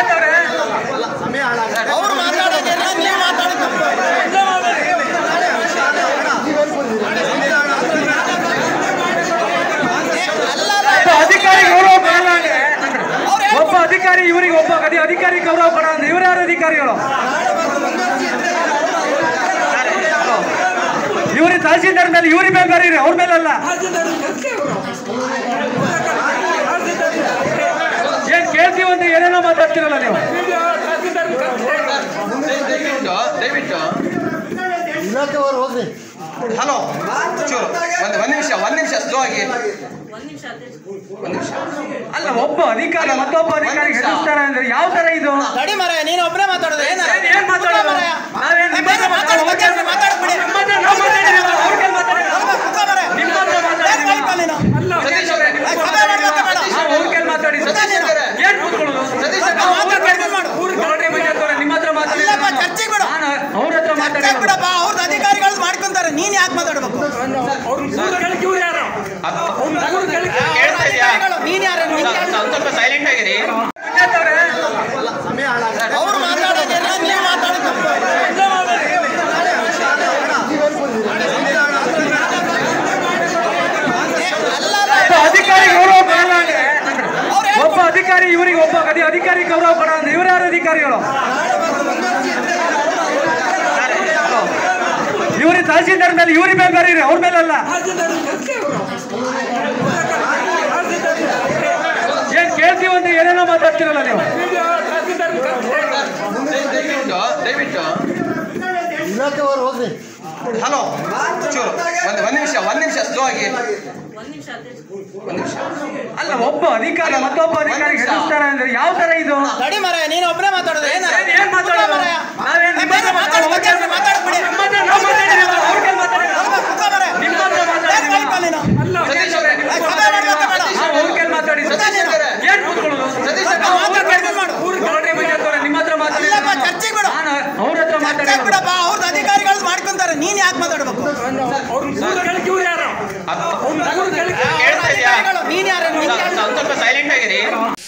ಅವ್ರು ಮಾತಾಡೋದಿಲ್ಲ ನೀವು ಮಾತಾಡೋದು ತಪ್ಪು. ಒಬ್ಬ ಅಧಿಕಾರಿ ಗೌರವ ಕೊಡಲ್ಲ ಅಂದ್ರೆ ಒಬ್ಬ ಅಧಿಕಾರಿ ಇವರಿಗೆ ಒಬ್ಬ ಅಧಿ ಅಧಿಕಾರಿ ಗೌರವ ಕೊಡ ಅಂದ್ರೆ ಇವ್ರು ಯಾರು ಅಧಿಕಾರಿಗಳು ಇವ್ರಿಗೆ ತಹಸೀಲ್ದಾರ್ ಮೇಲೆ ಇವ್ರ ಮೇಲೆ ಬರೀರಿ ಅವ್ರ ಮೇಲಲ್ಲ ಏನ್ ಕೇಳ್ತೀವಿ ಅಂತ ಏನೇನೋ ಮಾತಾಡ್ತಿರಲ್ಲ ನೀವು ದಯವಿಟ್ಟು ದಯವಿಟ್ಟು ಇಲಾಖೆಯವರು ಹೋಗ್ರಿ ಹಲೋ ಚೂರು ಒಂದು ಒಂದು ನಿಮಿಷ ಒಂದು ನಿಮಿಷ ಸ್ಲೋ ಆಗಿ ಒಂದು ನಿಮಿಷ ಅಲ್ಲ ಒಬ್ಬ ಅಧಿಕಾರಿ ಮತ್ತೊಬ್ಬ ಅಧಿಕಾರಿ ಹೆದರ್ಸ್ತಾರೆ ಅಂದ್ರೆ ಯಾವ ತರ ಇದು ತಡಿ ಮರ ನೀನು ಒಬ್ಬರೇ ಮಾತಾಡೋದು ಏನ ಏನ್- ಏನ್ ಮಾತಾಡೋದು? ಮಾರಾಯ. ನಾವೇನ್ ನಿಮ್ಮ ಹತ್ರ ಮಾತಾಡು, ಮಾತಾಡು, ಮಾತಾಡು, ಮಾತಾಡ್ಬಿಡಿ. ನಿಮ್ಮ ಹತ್ರ ನಾವು ಮಾತಾಡಿದ್ದೀವಿ, ಅವ್ರ ಕೈಲಿ ಮಾತಾಡಿದ್ದೀವಿ. ಸ್ವಲ್ಪ ಕುತ್ಕೋ ಮರ. ನಿಮ್ಮ ಹತ್ರ ಮಾತಾಡಿದ್ದೀವಿ. ಏನ್ ಕಲಿಪ ನೀನು? ಸತೀಶ್ ಅವರೇ ನಿಮ್ಮ ಏ, ಹತ್ರ ಸಭೆ ಮಾಡ್ಬೇಕು ಬೇಡ. ನಾವು ಅವ್ರ ಕೈಲಿ ಮಾತಾಡಿದ್ದೀವಿ. ಸತೀಶ್ ಅವರೇ ಏನ್ ಕೂತ್ಕೊಳ್ಳೋದು? ಸತೀಶ್ ಅವರೇ, ನಾವು ಅವ್ರ ಮಾತಾಡು, ಕೈಲಿ ಮಾಡು. ಊರು ಗೌಡ್ರೆ ಬಂದಿರ್ತಾರೆ, ನಿಮ್ಮ ಹತ್ರ ಮಾತಾಡಿದ್ದೀವಿ. ಇಲ್ಲಪ್ಪ, ಚರ್ಚೆಗೆ ಬಿಡು. ನಾನು ಅವ್ರ ಹತ್ರ ಚರ್ಚೆ ಮಾತಾಡಿರೋದು. ಬಿಡಪ್ಪ ಅವ್ರದ್ದು ಅಧಿಕಾರಿಗಳು ಮಾಡ್ಕೊಂತಾರೆ ನೀನ್ ಯಾಕೆ ಮಾತಾಡ್ಬೇಕು ಕೇಳ್ತಾ ಇದೆಯಾ ಅಧಿಕಾರಿಗಳು, ನೀನ್ ಯಾರು ನೀನ್ ಯಾರು? ಸ್ವಲ್ಪ ಸೈಲೆಂಟ್ ಆಗಿರಿ ಪಂಚಾಯತ್ ಅವ್ರೆ, ಅವ್ರು ಮಾತಾಡೋದಿಲ್ಲ ನೀವು ಮಾತಾಡೋದು ತಪ್ಪು. ಅಲ್ಲ, ಅಲ್ಲ. ಒಬ್ಬ ಅಧಿಕಾರಿ ಗೌರವ ಕೊಡಲ್ಲ ಅಂದ್ರೆ ಅವ್ರು ಹೇಳ್- ಒಬ್ಬ ಅಧಿಕಾರಿ ಇವರಿಗೆ ಒಬ್ಬ ಅಧಿ- ಅಧಿಕಾರಿ ಗೌರವ ಕೊಡ ಅಂದ್ರೆ ಇವ್ರು ಯಾರು ಅಧಿಕಾರಿಗಳು ಇವ್ರಿಗೆ ತಹಸೀಲ್ದಾರ್ ಮೇಲೆ ಇವ್ರ ಮೇಲೆ ಬರೀರಿ ಅವ್ರ ಮೇಲಲ್ಲ ಏನ್ ಕೇಳ್ತೀವಿ ಅಂತ ಏನೇನೋ ಮಾತಾಡ್ತಿರಲ್ಲ ನೀವು ದಯವಿಟ್ಟು ದಯವಿಟ್ಟು ಇಲಾಖೆಯವರು ಹೋಗ್ರಿ ಹಲೋ ಚೂರು ಒಂದು ಒಂದು ನಿಮಿಷ ಒಂದು ನಿಮಿಷ ಸ್ಲೋ ಆಗಿ ಒಂದು ನಿಮಿಷ ಅಲ್ಲ ಒಬ್ಬ ಅಧಿಕಾರಿ ಮತ್ತೊಬ್ಬ ಅಧಿಕಾರಿ ಹೆದರ್ಸ್ತಾರೆ ಅಂದ್ರೆ ಯಾವ ತರ ಇದು ತಡಿ ಮರ ನೀನು ಒಬ್ಬರೇ ಮಾತಾಡೋದು ಏನ ಏನ್- ಏನ್ ಮಾತಾಡೋದು? ಮಾರಾಯ. ನಾವೇನ್ ನಿಮ್ಮ ಹತ್ರ ಮಾತಾಡು, ಮಾತಾಡು, ಮಾತಾಡ್ಬಿಡಿ. ಮಾತಾಡ್ಬಿಡಿ. ನಿಮ್ಮ ಹತ್ರ ನಾವು ಮಾತಾಡಿದ್ದೀವಿ, ಅವ್ರ ಕೈಲಿ ಮಾತಾಡಿದ್ದೀವಿ. ಸ್ವಲ್ಪ ಕುತ್ಕೋ ಮರ. ನಿಮ್ಮ ಹತ್ರ ಏನ್ ಮಾತಾಡಿದ್ದೀವಿ. ಕಲಿಪ ನೀನು? ಸತೀಶ್ ಅವರೇ ನಿಮ್ಮ ಏ, ಹತ್ರ ಸಭೆ ಮಾಡ್ಬೇಕು ಬೇಡ. ನಾವು ಅವ್ರ ಕೈಲಿ ಮಾತಾಡಿದ್ದೀವಿ. ಸತೀಶ್ ಅವರೇ ಏನ್ ಕೂತ್ಕೊಳ್ಳೋದು? ಸತೀಶ್ ಅವರೇ, ನಾವು ಅವ್ರ ಮಾತಾಡು, ಕೈಲಿ ಮಾಡು. ಊರು ಗೌಡ್ರೆ ಬಂದಿರ್ತಾರೆ, ನಿಮ್ಮ ಹತ್ರ ಮಾತಾಡಿದ್ದೀವಿ. ಇಲ್ಲಪ್ಪ, ಚರ್ಚೆಗೆ ಬಿಡು. ನಾನು ಅವ್ರ ಹತ್ರ ಚರ್ಚೆ ಮಾತಾಡಿರೋದು. ಬಿಡಪ್ಪ ಅವ್ರದ್ದು ಅಧಿಕಾರಿಗಳು ಮಾಡ್ಕೊಂತಾರೆ ನೀನ್ ಯಾಕೆ ಮಾತಾಡ್ಬೇಕು ಕೇಳ್ತಾ ಇದೆಯಾ ಅಧಿಕಾರಿಗಳು, ನೀನ್ ಯಾರು ನೀನ್ ಯಾರು? ಸ್ವಲ್ಪ ಸೈಲೆಂಟ್ ಆಗಿರಿ